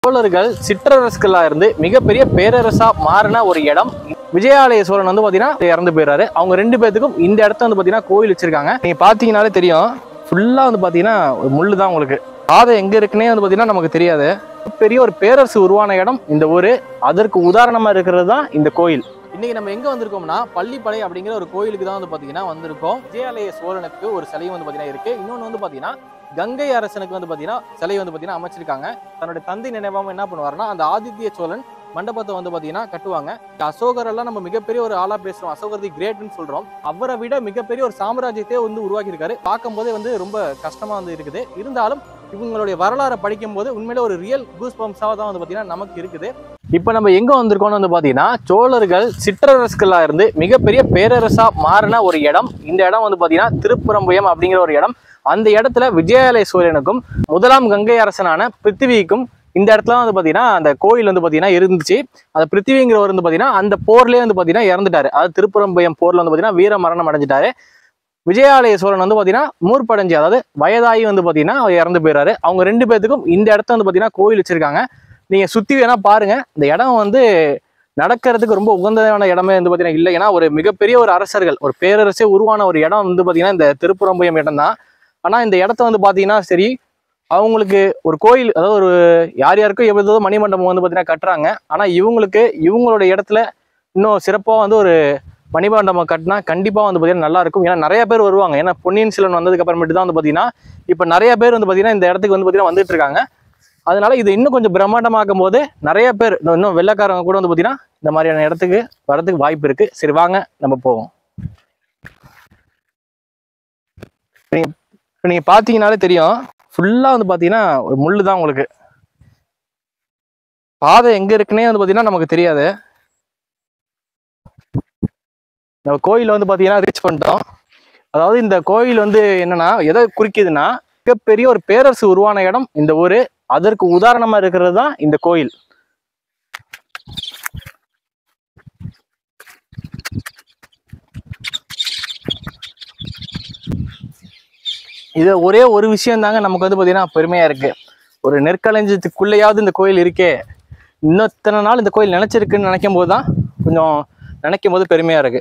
சோழர்கள் சிற்றரசுகளா இருந்து மிகப்பெரிய பேரரசா மாறின ஒரு இடம் விஜயாலய சோழன் வந்து பாத்தீங்கன்னா இறந்து போயிடுறாரு அவங்க ரெண்டு பேத்துக்கும் இந்த இடத்த வந்து பாத்தீங்கன்னா கோயில் வச்சிருக்காங்க நீங்க பாத்தீங்கன்னாலே தெரியும் ஃபுல்லா வந்து பாத்தீங்கன்னா ஒரு முள்ளு தான் உங்களுக்கு பாதை எங்க இருக்குன்னே வந்து பாத்தீங்கன்னா நமக்கு தெரியாது பெரிய ஒரு பேரரசு உருவான இடம் இந்த ஊரு அதற்கு உதாரணமா இருக்கிறது தான் இந்த கோயில் இன்னைக்கு நம்ம எங்க வந்திருக்கோம்னா பள்ளிப்படை அப்படிங்கிற ஒரு கோயிலுக்கு தான் வந்து பாத்தீங்கன்னா வந்திருக்கோம் விஜயாலய சோழனுக்கு ஒரு சிலை வந்து பாத்தீங்கன்னா இருக்கு இன்னொன்னு வந்து பாத்தீங்கன்னா கங்கை அரசனுக்கு வந்து பாத்தீங்கன்னா சிலை வந்து பாத்தீங்கன்னா அமைச்சிருக்காங்க தன்னுடைய தந்தை நினைவாம என்ன பண்ணுவாருன்னா அந்த ஆதித்ய சோழன் மண்டபத்தை வந்து பாத்தீங்கன்னா கட்டுவாங்க இந்த அசோகர் எல்லாம் நம்ம மிகப்பெரிய ஒரு ஆளா பேசுறோம் அசோகர் தி கிரேட்னு சொல்றோம் அவரை விட மிகப்பெரிய ஒரு சாம்ராஜ்யத்தையே வந்து உருவாக்கி இருக்காரு பார்க்கும் போதே வந்து ரொம்ப கஷ்டமா வந்து இருக்குது இருந்தாலும் இவங்களுடைய வரலாறை படிக்கும் போது உண்மையில ஒரு ரியல் கூஸ் பம்ஸாக தான் வந்து பாத்தீங்கன்னா நமக்கு இருக்குது இப்போ நம்ம எங்க வந்திருக்கோம்னு வந்து பாத்தீங்கன்னா சோழர்கள் சிற்றரசுகளா இருந்து மிகப்பெரிய பேரரசா மாறின ஒரு இடம் இந்த இடம் வந்து பாத்தீங்கன்னா திருப்புறம்புயம் அப்படிங்கிற ஒரு இடம் அந்த இடத்துல விஜயாலய சோழனுக்கும் முதலாம் கங்கை அரசனான பிருத்திவிக்கும் இந்த இடத்துல வந்து பாத்தீங்கன்னா அந்த கோயில் வந்து பாத்தீங்கன்னா இருந்துச்சு அந்த பிருத்திவிங்கிறவர் வந்து பாத்தீங்கன்னா அந்த போர்லயே வந்து பாத்தீங்கன்னா இறந்துட்டாரு அதாவது திருப்புறம்பயம் போர்ல வந்து பாத்தீங்கன்னா வீர மரணம் அடைஞ்சிட்டாரு விஜயாலய சோழன் வந்து பாத்தீங்கன்னா மூர்ப்படைஞ்சு அதாவது வயதாகி வந்து பாத்தீங்கன்னா அவர் இறந்து போயிடுறாரு அவங்க ரெண்டு பேத்துக்கும் இந்த இடத்த வந்து பாத்தீங்கன்னா கோயில் வச்சிருக்காங்க நீங்க சுத்தி வேணா பாருங்க இந்த இடம் வந்து நடக்கிறதுக்கு ரொம்ப உகந்ததான இடமே வந்து பாத்தீங்கன்னா இல்லை ஏன்னா ஒரு மிகப்பெரிய ஒரு அரசர்கள் ஒரு பேரரசே உருவான ஒரு இடம் வந்து பாத்தீங்கன்னா இந்த திருப்புறம்பயம் இடம் தான் ஆனா இந்த இடத்த வந்து பாத்தீங்கன்னா சரி அவங்களுக்கு ஒரு கோயில் அதாவது ஒரு யார் யாருக்கும் எவ்வளோ மணிமண்டபம் வந்து பாத்தீங்கன்னா கட்டுறாங்க ஆனா இவங்களுக்கு இவங்களோட இடத்துல இன்னும் சிறப்பாக வந்து ஒரு மணிமண்டபம் கட்டினா கண்டிப்பாக வந்து பார்த்தீங்கன்னா நல்லா இருக்கும் ஏன்னா நிறைய பேர் வருவாங்க ஏன்னா பொன்னியின் செல்வன் வந்ததுக்கு அப்புறமேட்டு தான் வந்து பார்த்தீங்கன்னா இப்போ நிறைய பேர் வந்து பார்த்தீங்கன்னா இந்த இடத்துக்கு வந்து பார்த்தீங்கன்னா வந்துட்டு இருக்காங்க அதனால இது இன்னும் கொஞ்சம் பிரம்மாண்டமாக்கும் போது நிறைய பேர் இன்னும் இன்னும் வெள்ளைக்காரங்க கூட வந்து பார்த்தீங்கன்னா இந்த மாதிரியான இடத்துக்கு வரதுக்கு வாய்ப்பு இருக்கு சரி வாங்க நம்ம போவோம் நீங்க இப்போ நீங்கள் பார்த்தீங்கனாலே தெரியும் ஃபுல்லாக வந்து பார்த்தீங்கன்னா ஒரு முள்ளு தான் உங்களுக்கு பாதை எங்கே இருக்குன்னே வந்து பார்த்தீங்கன்னா நமக்கு தெரியாது நம்ம கோயில் வந்து பார்த்தீங்கன்னா ரீச் பண்ணிட்டோம் அதாவது இந்த கோயில் வந்து என்னன்னா எதை குறிக்குதுன்னா மிகப்பெரிய ஒரு பேரரசு உருவான இடம் இந்த ஊர் அதற்கு உதாரணமா இருக்கிறது தான் இந்த கோயில் இது ஒரே ஒரு விஷயம் தாங்க நமக்கு வந்து பார்த்தீங்கன்னா பெருமையா இருக்கு ஒரு நெற்களஞ்சியத்துக்குள்ளேயாவது இந்த கோயில் இருக்கே இன்னும் இத்தனை நாள் இந்த கோயில் நினைச்சிருக்குன்னு நினைக்கும் போது தான் கொஞ்சம் நினைக்கும் போது பெருமையா இருக்கு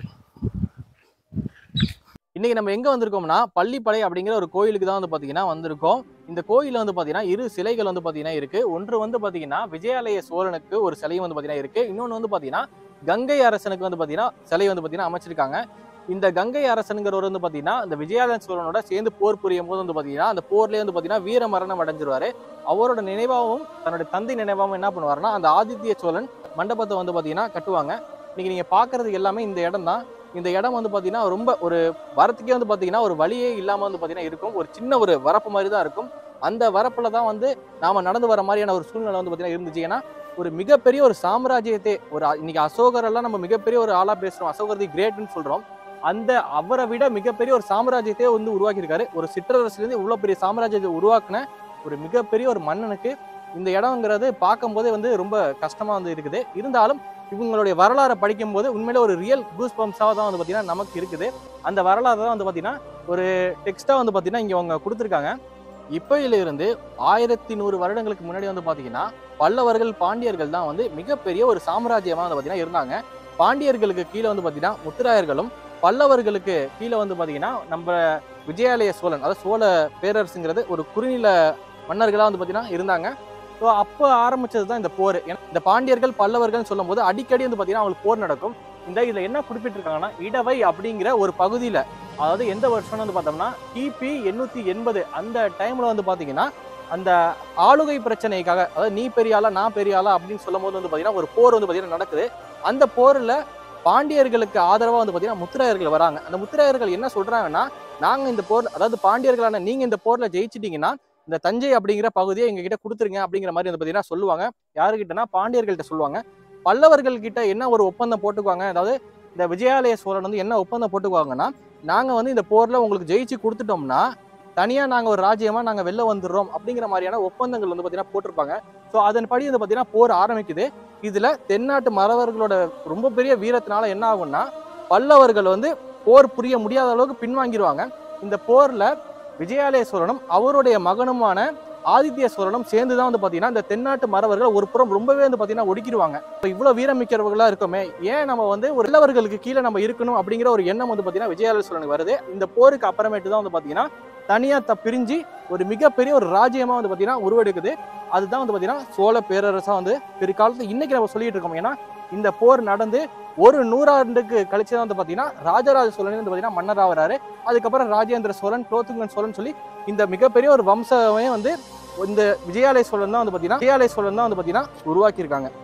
இன்னைக்கு நம்ம எங்க வந்திருக்கோம்னா பள்ளிப்படை அப்படிங்கிற ஒரு கோயிலுக்கு தான் வந்து பாத்தீங்கன்னா வந்திருக்கோம் இந்த கோயில்ல வந்து பாத்தீங்கன்னா இரு சிலைகள் வந்து பாத்தீங்கன்னா இருக்கு ஒன்று வந்து பாத்தீங்கன்னா விஜயாலய சோழனுக்கு ஒரு சிலையும் வந்து பாத்தீங்கன்னா இருக்கு இன்னொன்று வந்து பாத்தீங்கன்னா கங்கை அரசனுக்கு வந்து பாத்தீங்கன்னா சிலை வந்து பாத்தீங்கன்னா அமைச்சிருக்காங்க இந்த கங்கை அரசனுங்கிறவர் வந்து பாத்தீங்கன்னா இந்த விஜயாலய சோழனோட சேர்ந்து போர் புரியும் போது வந்து பாத்தீங்கன்னா அந்த போர்லயே வந்து பாத்தீங்கன்னா வீர மரணம் அடைஞ்சிருவாரு அவரோட நினைவாகவும் தன்னுடைய தந்தை நினைவாகவும் என்ன பண்ணுவாருன்னா அந்த ஆதித்ய சோழன் மண்டபத்தை வந்து பாத்தீங்கன்னா கட்டுவாங்க இன்னைக்கு நீங்க பாக்குறது எல்லாமே இந்த இடம் தான் இந்த இடம் வந்து பாத்தீங்கன்னா ரொம்ப ஒரு வரத்துக்கே வந்து பாத்தீங்கன்னா ஒரு வழியே இல்லாம வந்து பாத்தீங்கன்னா இருக்கும் ஒரு சின்ன ஒரு வரப்பு மாதிரி தான் இருக்கும் அந்த வரப்புல தான் வந்து நாம நடந்து வர மாதிரியான ஒரு சூழ்நிலை வந்து பாத்தீங்கன்னா இருந்துச்சு ஏன்னா ஒரு மிகப்பெரிய ஒரு சாம்ராஜ்யத்தை ஒரு அ- இன்னைக்கு அசோகர் எல்லாம் நம்ம மிகப்பெரிய ஒரு ஆளா பேசுறோம் அசோகர் தி கிரேட்னு சொல்றோம் அந்த அவரை விட மிகப்பெரிய ஒரு சாம்ராஜ்யத்தையே வந்து உருவாக்கி இருக்காரு ஒரு சிற்றரசுல இருந்து இவ்வளவு பெரிய சாம்ராஜ்யத்தை உருவாக்குன ஒரு மிகப்பெரிய ஒரு மன்னனுக்கு இந்த இடம்ங்கிறது பார்க்கும்போதே வந்து ரொம்ப கஷ்டமா வந்து இருக்குது இருந்தாலும் இவங்களுடைய வரலாறை படிக்கும் போது உண்மையில ஒரு ரியல் கூஸ் பம்ஸாக தான் வந்து பார்த்தீங்கன்னா நமக்கு இருக்குது அந்த வரலாறு தான் வந்து பார்த்தீங்கன்னா ஒரு டெக்ஸ்ட்டாக வந்து பார்த்தீங்கன்னா இங்கே அவங்க கொடுத்துருக்காங்க இப்பயில இருந்து ஆயிரத்தி நூறு வருடங்களுக்கு முன்னாடி வந்து பார்த்தீங்கன்னா பல்லவர்கள் பாண்டியர்கள் தான் வந்து மிகப்பெரிய ஒரு சாம்ராஜ்யமாக வந்து பார்த்தீங்கன்னா இருந்தாங்க பாண்டியர்களுக்கு கீழே வந்து பார்த்தீங்கன்னா முத்துராயர்களும் பல்லவர்களுக்கு கீழே வந்து பார்த்தீங்கன்னா நம்ம விஜயாலய சோழன் அதாவது சோழ பேரரசுங்கிறது ஒரு குறுநில மன்னர்களாக வந்து பார்த்தீங்கன்னா இருந்தாங்க ஸோ அப்போ ஆரம்பிச்சது தான் இந்த போர் ஏன்னா இந்த பாண்டியர்கள் பல்லவர்கள் சொல்லும் போது அடிக்கடி வந்து பார்த்தீங்கன்னா அவங்களுக்கு போர் நடக்கும் இந்த இதில் என்ன குறிப்பிட்டிருக்காங்கன்னா இடவை அப்படிங்கிற ஒரு பகுதியில் அதாவது எந்த வருஷம்னு வந்து பார்த்தோம்னா கிபி எண்ணூற்றி எண்பது அந்த டைமில் வந்து பார்த்தீங்கன்னா அந்த ஆளுகை பிரச்சனைக்காக அதாவது நீ பெரிய ஆளா நான் பெரிய ஆளா அப்படின்னு சொல்லும் போது வந்து பார்த்தீங்கன்னா ஒரு போர் வந்து பார்த்தீங்கன்னா நடக்குது அந்த போரில் பாண்டியர்களுக்கு ஆதரவாக வந்து பார்த்தீங்கன்னா முத்திரையர்கள் வராங்க அந்த முத்திரையர்கள் என்ன சொல்றாங்கன்னா நாங்கள் இந்த போர் அதாவது பாண்டியர்களான நீங்கள் இந்த போரில் ஜெயிச்சிட்டீங்கன்னா இந்த தஞ்சை அப்படிங்கிற பகுதியை எங்ககிட்ட கொடுத்துருங்க அப்படிங்கிற மாதிரி வந்து பார்த்தீங்கன்னா சொல்லுவாங்க யாருக்கிட்டனா பாண்டியர்கள்ட்ட சொல்லுவாங்க பல்லவர்கள் கிட்ட என்ன ஒரு ஒப்பந்தம் போட்டுக்குவாங்க அதாவது இந்த விஜயாலய சோழன் வந்து என்ன ஒப்பந்தம் போட்டுக்குவாங்கன்னா நாங்கள் வந்து இந்த போரில் உங்களுக்கு ஜெயிச்சு கொடுத்துட்டோம்னா தனியாக நாங்கள் ஒரு ராஜ்யமாக நாங்கள் வெளில வந்துடுறோம் அப்படிங்கிற மாதிரியான ஒப்பந்தங்கள் வந்து பார்த்தீங்கன்னா போட்டிருப்பாங்க ஸோ அதன்படி வந்து பார்த்தீங்கன்னா போர் ஆரம்பிக்குது இதில் தென்னாட்டு மறவர்களோட ரொம்ப பெரிய வீரத்தினால என்ன ஆகும்னா பல்லவர்கள் வந்து போர் புரிய முடியாத அளவுக்கு பின்வாங்கிடுவாங்க இந்த போரில் விஜயாலய சோழனும் அவருடைய மகனுமான ஆதித்ய சோழனும் சேர்ந்து தான் வந்து பாத்தீங்கன்னா இந்த தென்னாட்டு மறவர்கள் ஒரு புறம் ரொம்பவே வந்து பாத்தீங்கன்னா ஒடுக்கிடுவாங்க இப்போ இவ்வளவு வீரமிக்கிறவர்களா இருக்கோமே ஏன் நம்ம வந்து ஒரு இளவர்களுக்கு கீழே நம்ம இருக்கணும் அப்படிங்கிற ஒரு எண்ணம் வந்து பாத்தீங்கன்னா விஜயாலய சோழனுக்கு வருது இந்த போருக்கு அப்புறமேட்டு தான் வந்து பாத்தீங்கன்னா தனியா த பிரிஞ்சு ஒரு மிகப்பெரிய ஒரு ராஜ்யமா வந்து பாத்தீங்கன்னா உருவெடுக்குது அதுதான் வந்து பாத்தீங்கன்னா சோழ பேரரசா வந்து பிற்காலத்துல இன்னைக்கு நம்ம சொல்லிட்டு இருக்கோம் ஏன்னா இந்த போர் நடந்து ஒரு நூறாண்டுக்கு கழிச்சு தான் வந்து பாத்தீங்கன்னா ராஜராஜ சோழன் வந்து பாத்தீங்கன்னா மன்னரா வராரு அதுக்கப்புறம் ராஜேந்திர சோழன் குலோத்துங்கன் சோழன் சொல்லி இந்த மிகப்பெரிய ஒரு வம்சமே வந்து இந்த விஜயாலய சோழன் தான் வந்து பாத்தீங்கன்னா விஜயாலய சோழன் தான் வந்து பாத்தீங்கன்னா உருவாக்கியிருக்காங்க